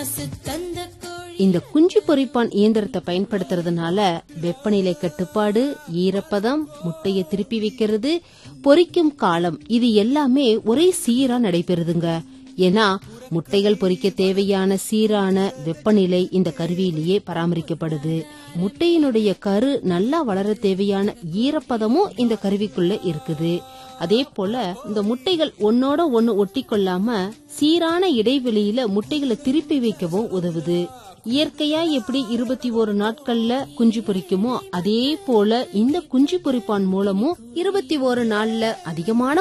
காசு தந்த கோழி இந்த குஞ்சு பொரிப்பான் இயந்திரத்தை பயன்படுத்துறதுனால வெப்பநிலை கட்டுப்பாடு ஈரப்பதம் முட்டையை திருப்பி வைக்கிறது பொரிக்கும் காலம் இது எல்லாமே ஒரே சீரா நடைபெறுதுங்க ஏன்னா முட்டைகள் பொரிக்க தேவையான சீரான வெப்பநிலை இந்த கருவியிலேயே பராமரிக்கப்படுது முட்டையினுடைய கரு நல்லா வளர தேவையான ஈரப்பதமும் இந்த கருவிக்குள்ள இருக்குது அதே போல இந்த முட்டைகள் ஒன்னோட ஒன்னு ஒட்டி கொள்ளாம சீரான இடைவெளியில முட்டைகளை திருப்பி வைக்கவும் உதவுது இயற்கையா எப்படி இருபத்தி ஒரு நாட்கள்ல குஞ்சு பொரிக்குமோ அதே போல இந்த குஞ்சு பொரிப்பான் மூலமும் இருபத்தி ஒரு நாள்ல அதிகமான